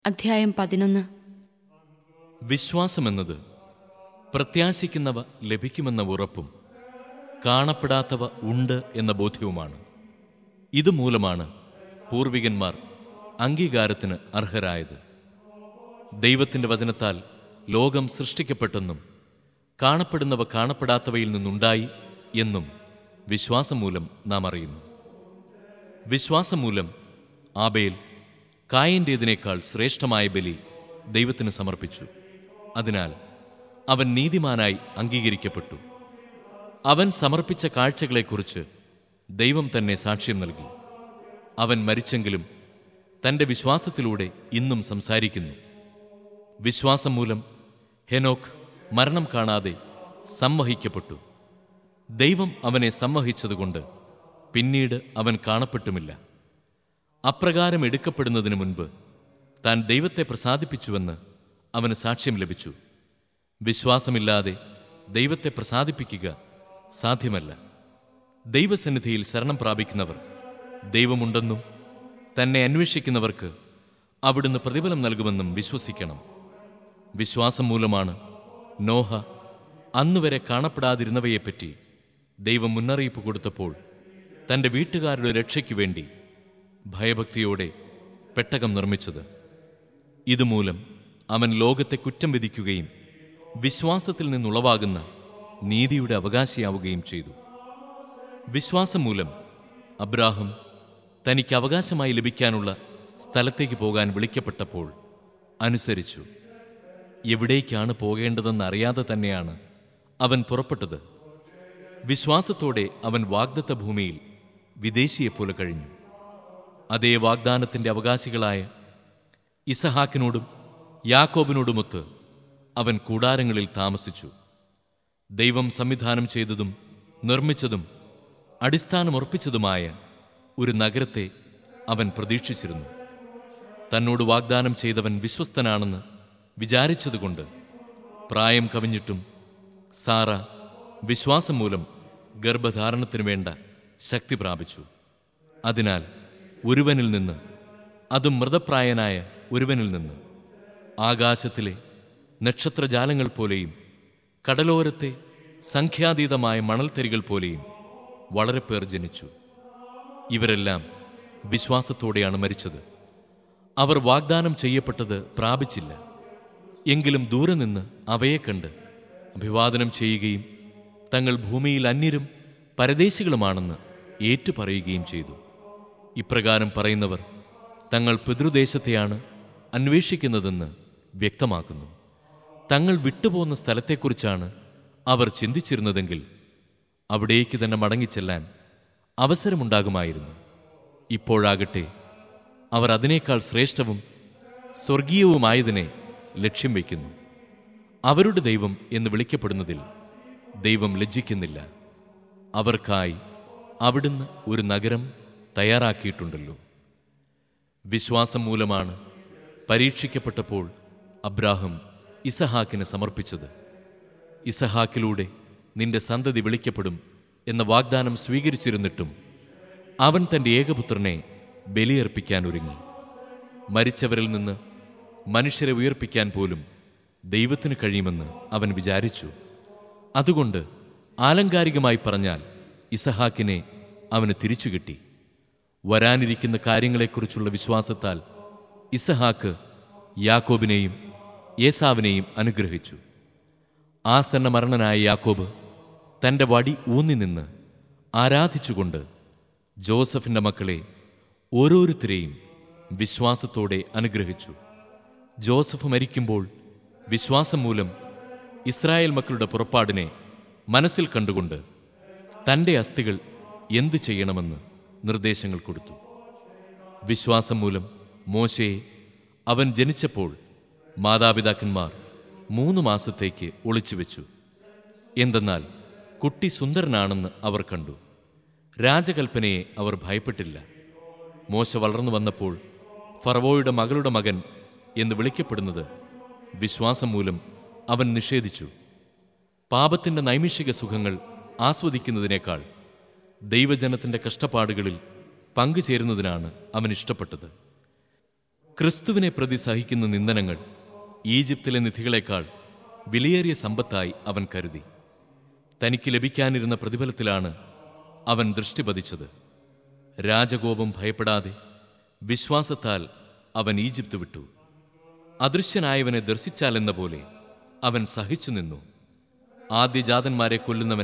അധ്യായം പതിനൊന്ന് വിശ്വാസമെന്നത് പ്രത്യാശിക്കുന്നവ ലഭിക്കുമെന്ന ഉറപ്പും കാണപ്പെടാത്തവ ഉണ്ട് എന്ന ബോധ്യവുമാണ് ഇതുമൂലമാണ് പൂർവികന്മാർ അംഗീകാരത്തിന് അർഹരായത് ദൈവത്തിൻ്റെ വചനത്താൽ ലോകം സൃഷ്ടിക്കപ്പെട്ടെന്നും കാണപ്പെടുന്നവ കാണപ്പെടാത്തവയിൽ നിന്നുണ്ടായി എന്നും വിശ്വാസം മൂലം നാം അറിയുന്നു വിശ്വാസം മൂലം ആബേൽ കായൻ്റേതിനേക്കാൾ ശ്രേഷ്ഠമായ ബലി ദൈവത്തിന് സമർപ്പിച്ചു അതിനാൽ അവൻ നീതിമാനായി അംഗീകരിക്കപ്പെട്ടു അവൻ സമർപ്പിച്ച കാഴ്ചകളെക്കുറിച്ച് ദൈവം തന്നെ സാക്ഷ്യം നൽകി അവൻ മരിച്ചെങ്കിലും തൻ്റെ വിശ്വാസത്തിലൂടെ ഇന്നും സംസാരിക്കുന്നു വിശ്വാസം മൂലം ഹെനോക്ക് മരണം കാണാതെ സംവഹിക്കപ്പെട്ടു ദൈവം അവനെ സംവഹിച്ചതുകൊണ്ട് പിന്നീട് അവൻ കാണപ്പെട്ടുമില്ല അപ്രകാരം എടുക്കപ്പെടുന്നതിന് മുൻപ് താൻ ദൈവത്തെ പ്രസാദിപ്പിച്ചുവെന്ന് അവന് സാക്ഷ്യം ലഭിച്ചു വിശ്വാസമില്ലാതെ ദൈവത്തെ പ്രസാദിപ്പിക്കുക സാധ്യമല്ല ദൈവസന്നിധിയിൽ ശരണം പ്രാപിക്കുന്നവർ ദൈവമുണ്ടെന്നും തന്നെ അന്വേഷിക്കുന്നവർക്ക് അവിടുന്ന് പ്രതിഫലം നൽകുമെന്നും വിശ്വസിക്കണം വിശ്വാസം മൂലമാണ് നോഹ അന്നുവരെ കാണപ്പെടാതിരുന്നവയെപ്പറ്റി ദൈവം മുന്നറിയിപ്പ് കൊടുത്തപ്പോൾ തൻ്റെ വീട്ടുകാരുടെ രക്ഷയ്ക്കു വേണ്ടി ഭയഭക്തിയോടെ പെട്ടകം നിർമ്മിച്ചത് ഇതുമൂലം അവൻ ലോകത്തെ കുറ്റം വിധിക്കുകയും വിശ്വാസത്തിൽ നിന്നുളവാകുന്ന നീതിയുടെ അവകാശിയാവുകയും ചെയ്തു വിശ്വാസം മൂലം അബ്രാഹം തനിക്ക് അവകാശമായി ലഭിക്കാനുള്ള സ്ഥലത്തേക്ക് പോകാൻ വിളിക്കപ്പെട്ടപ്പോൾ അനുസരിച്ചു എവിടേക്കാണ് പോകേണ്ടതെന്ന് അറിയാതെ തന്നെയാണ് അവൻ പുറപ്പെട്ടത് വിശ്വാസത്തോടെ അവൻ വാഗ്ദത്ത ഭൂമിയിൽ വിദേശിയെപ്പോലെ കഴിഞ്ഞു അതേ വാഗ്ദാനത്തിന്റെ അവകാശികളായ ഇസഹാക്കിനോടും യാക്കോബിനോടുമൊത്ത് അവൻ കൂടാരങ്ങളിൽ താമസിച്ചു ദൈവം സംവിധാനം ചെയ്തതും നിർമ്മിച്ചതും അടിസ്ഥാനമുറപ്പിച്ചതുമായ ഒരു നഗരത്തെ അവൻ പ്രതീക്ഷിച്ചിരുന്നു തന്നോട് വാഗ്ദാനം ചെയ്തവൻ വിശ്വസ്തനാണെന്ന് വിചാരിച്ചതുകൊണ്ട് പ്രായം കവിഞ്ഞിട്ടും സാറ വിശ്വാസം മൂലം ഗർഭധാരണത്തിനു വേണ്ട ശക്തി പ്രാപിച്ചു അതിനാൽ ഒരുവനിൽ നിന്ന് അതും മൃതപ്രായനായ ഒരുവനിൽ നിന്ന് ആകാശത്തിലെ നക്ഷത്രജാലങ്ങൾ പോലെയും കടലോരത്തെ സംഖ്യാതീതമായ മണൽത്തരികൾ പോലെയും വളരെ പേർ ജനിച്ചു ഇവരെല്ലാം വിശ്വാസത്തോടെയാണ് മരിച്ചത് അവർ വാഗ്ദാനം ചെയ്യപ്പെട്ടത് പ്രാപിച്ചില്ല എങ്കിലും ദൂരെ നിന്ന് അവയെ കണ്ട് അഭിവാദനം ചെയ്യുകയും തങ്ങൾ ഭൂമിയിൽ അന്യരും പരദേശികളുമാണെന്ന് ഏറ്റുപറയുകയും ചെയ്തു ഇപ്രകാരം പറയുന്നവർ തങ്ങൾ പിതൃദേശത്തെയാണ് അന്വേഷിക്കുന്നതെന്ന് വ്യക്തമാക്കുന്നു തങ്ങൾ വിട്ടുപോകുന്ന സ്ഥലത്തെക്കുറിച്ചാണ് അവർ ചിന്തിച്ചിരുന്നതെങ്കിൽ അവിടേക്ക് തന്നെ മടങ്ങിച്ചെല്ലാൻ അവസരമുണ്ടാകുമായിരുന്നു ഇപ്പോഴാകട്ടെ അവർ അതിനേക്കാൾ ശ്രേഷ്ഠവും സ്വർഗീയവുമായതിനെ ലക്ഷ്യം വയ്ക്കുന്നു അവരുടെ ദൈവം എന്ന് വിളിക്കപ്പെടുന്നതിൽ ദൈവം ലജ്ജിക്കുന്നില്ല അവർക്കായി അവിടുന്ന് ഒരു നഗരം തയ്യാറാക്കിയിട്ടുണ്ടല്ലോ വിശ്വാസം മൂലമാണ് പരീക്ഷിക്കപ്പെട്ടപ്പോൾ അബ്രാഹം ഇസഹാക്കിന് സമർപ്പിച്ചത് ഇസഹാക്കിലൂടെ നിന്റെ സന്തതി വിളിക്കപ്പെടും എന്ന വാഗ്ദാനം സ്വീകരിച്ചിരുന്നിട്ടും അവൻ തന്റെ ഏകപുത്രനെ ബലിയർപ്പിക്കാൻ ഒരുങ്ങി മരിച്ചവരിൽ നിന്ന് മനുഷ്യരെ ഉയർപ്പിക്കാൻ പോലും ദൈവത്തിന് കഴിയുമെന്ന് അവൻ വിചാരിച്ചു അതുകൊണ്ട് ആലങ്കാരികമായി പറഞ്ഞാൽ ഇസഹാക്കിനെ അവന് തിരിച്ചു കിട്ടി വരാനിരിക്കുന്ന കാര്യങ്ങളെക്കുറിച്ചുള്ള വിശ്വാസത്താൽ ഇസഹാക്ക് യാക്കോബിനെയും ഏസാവിനെയും അനുഗ്രഹിച്ചു ആസന്ന മരണനായ യാക്കോബ് തന്റെ വടി ഊന്നി നിന്ന് ആരാധിച്ചുകൊണ്ട് ജോസഫിന്റെ മക്കളെ ഓരോരുത്തരെയും വിശ്വാസത്തോടെ അനുഗ്രഹിച്ചു ജോസഫ് മരിക്കുമ്പോൾ വിശ്വാസം മൂലം ഇസ്രായേൽ മക്കളുടെ പുറപ്പാടിനെ മനസ്സിൽ കണ്ടുകൊണ്ട് തൻ്റെ അസ്ഥികൾ എന്തു ചെയ്യണമെന്ന് നിർദ്ദേശങ്ങൾ കൊടുത്തു വിശ്വാസം മൂലം മോശയെ അവൻ ജനിച്ചപ്പോൾ മാതാപിതാക്കന്മാർ മൂന്ന് മാസത്തേക്ക് ഒളിച്ചു വെച്ചു എന്തെന്നാൽ കുട്ടി സുന്ദരനാണെന്ന് അവർ കണ്ടു രാജകൽപ്പനയെ അവർ ഭയപ്പെട്ടില്ല മോശ വളർന്നു വന്നപ്പോൾ ഫറവോയുടെ മകളുടെ മകൻ എന്ന് വിളിക്കപ്പെടുന്നത് വിശ്വാസം മൂലം അവൻ നിഷേധിച്ചു പാപത്തിന്റെ നൈമിഷിക സുഖങ്ങൾ ആസ്വദിക്കുന്നതിനേക്കാൾ ദൈവജനത്തിന്റെ കഷ്ടപ്പാടുകളിൽ പങ്കുചേരുന്നതിനാണ് അവൻ ഇഷ്ടപ്പെട്ടത് ക്രിസ്തുവിനെ പ്രതി സഹിക്കുന്ന നിന്ദനങ്ങൾ ഈജിപ്തിലെ നിധികളെക്കാൾ വിലയേറിയ സമ്പത്തായി അവൻ കരുതി തനിക്ക് ലഭിക്കാനിരുന്ന പ്രതിഫലത്തിലാണ് അവൻ ദൃഷ്ടി പതിച്ചത് രാജകോപം ഭയപ്പെടാതെ വിശ്വാസത്താൽ അവൻ ഈജിപ്ത് വിട്ടു അദൃശ്യനായവനെ ദർശിച്ചാലെന്ന പോലെ അവൻ സഹിച്ചു നിന്നു ആദ്യജാതന്മാരെ കൊല്ലുന്നവൻ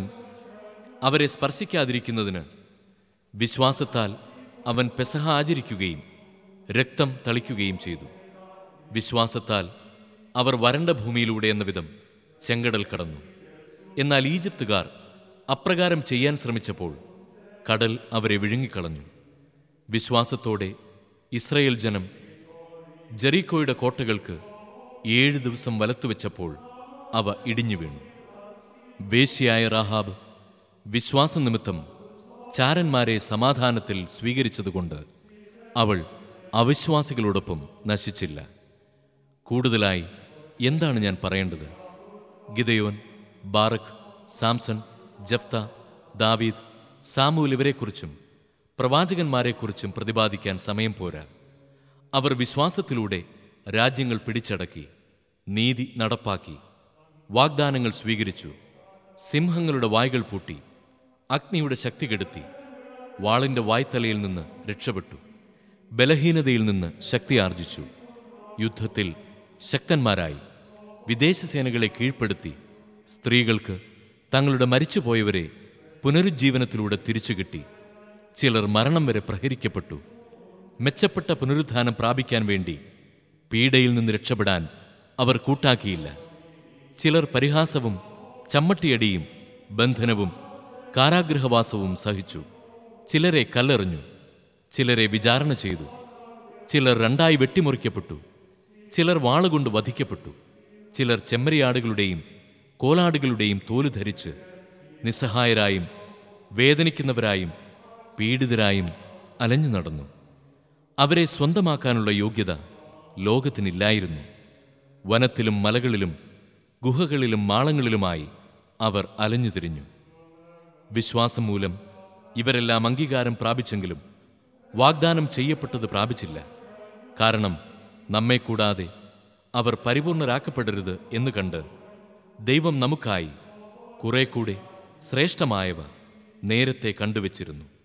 അവരെ സ്പർശിക്കാതിരിക്കുന്നതിന് വിശ്വാസത്താൽ അവൻ പെസഹ ആചരിക്കുകയും രക്തം തളിക്കുകയും ചെയ്തു വിശ്വാസത്താൽ അവർ വരണ്ട ഭൂമിയിലൂടെ എന്ന വിധം ചെങ്കടൽ കടന്നു എന്നാൽ ഈജിപ്തുകാർ അപ്രകാരം ചെയ്യാൻ ശ്രമിച്ചപ്പോൾ കടൽ അവരെ വിഴുങ്ങിക്കളഞ്ഞു വിശ്വാസത്തോടെ ഇസ്രയേൽ ജനം ജെറീക്കോയുടെ കോട്ടകൾക്ക് ഏഴ് ദിവസം വലത്തുവെച്ചപ്പോൾ അവ ഇടിഞ്ഞു വീണു വേശ്യയായ റാഹാബ് വിശ്വാസനിമിത്തം ചാരന്മാരെ സമാധാനത്തിൽ സ്വീകരിച്ചതുകൊണ്ട് അവൾ അവിശ്വാസികളോടൊപ്പം നശിച്ചില്ല കൂടുതലായി എന്താണ് ഞാൻ പറയേണ്ടത് ഗിദയോൻ ബാറഖ് സാംസൺ ജഫ്ത ദാവീദ് സാമൂൽ ഇവരെക്കുറിച്ചും പ്രവാചകന്മാരെക്കുറിച്ചും പ്രതിപാദിക്കാൻ സമയം പോരാ അവർ വിശ്വാസത്തിലൂടെ രാജ്യങ്ങൾ പിടിച്ചടക്കി നീതി നടപ്പാക്കി വാഗ്ദാനങ്ങൾ സ്വീകരിച്ചു സിംഹങ്ങളുടെ വായ്കൾ പൂട്ടി അഗ്നിയുടെ ശക്തി കെടുത്തി വാളിന്റെ വായ്ത്തലയിൽ നിന്ന് രക്ഷപ്പെട്ടു ബലഹീനതയിൽ നിന്ന് ശക്തി ആർജിച്ചു യുദ്ധത്തിൽ ശക്തന്മാരായി വിദേശ സേനകളെ കീഴ്പ്പെടുത്തി സ്ത്രീകൾക്ക് തങ്ങളുടെ മരിച്ചുപോയവരെ പുനരുജ്ജീവനത്തിലൂടെ തിരിച്ചു കിട്ടി ചിലർ മരണം വരെ പ്രഹരിക്കപ്പെട്ടു മെച്ചപ്പെട്ട പുനരുത്ഥാനം പ്രാപിക്കാൻ വേണ്ടി പീഡയിൽ നിന്ന് രക്ഷപ്പെടാൻ അവർ കൂട്ടാക്കിയില്ല ചിലർ പരിഹാസവും ചമ്മട്ടിയടിയും ബന്ധനവും കാരാഗൃഹവാസവും സഹിച്ചു ചിലരെ കല്ലെറിഞ്ഞു ചിലരെ വിചാരണ ചെയ്തു ചിലർ രണ്ടായി വെട്ടിമുറിക്കപ്പെട്ടു ചിലർ വാളുകൊണ്ട് വധിക്കപ്പെട്ടു ചിലർ ചെമ്മരിയാടുകളുടെയും കോലാടുകളുടെയും തോല് ധരിച്ച് നിസ്സഹായരായും വേദനിക്കുന്നവരായും പീഡിതരായും അലഞ്ഞു നടന്നു അവരെ സ്വന്തമാക്കാനുള്ള യോഗ്യത ലോകത്തിനില്ലായിരുന്നു വനത്തിലും മലകളിലും ഗുഹകളിലും മാളങ്ങളിലുമായി അവർ അലഞ്ഞു തിരിഞ്ഞു വിശ്വാസം മൂലം ഇവരെല്ലാം അംഗീകാരം പ്രാപിച്ചെങ്കിലും വാഗ്ദാനം ചെയ്യപ്പെട്ടത് പ്രാപിച്ചില്ല കാരണം നമ്മെ കൂടാതെ അവർ പരിപൂർണരാക്കപ്പെടരുത് എന്ന് കണ്ട് ദൈവം നമുക്കായി കുറെ കൂടെ ശ്രേഷ്ഠമായവ നേരത്തെ കണ്ടുവച്ചിരുന്നു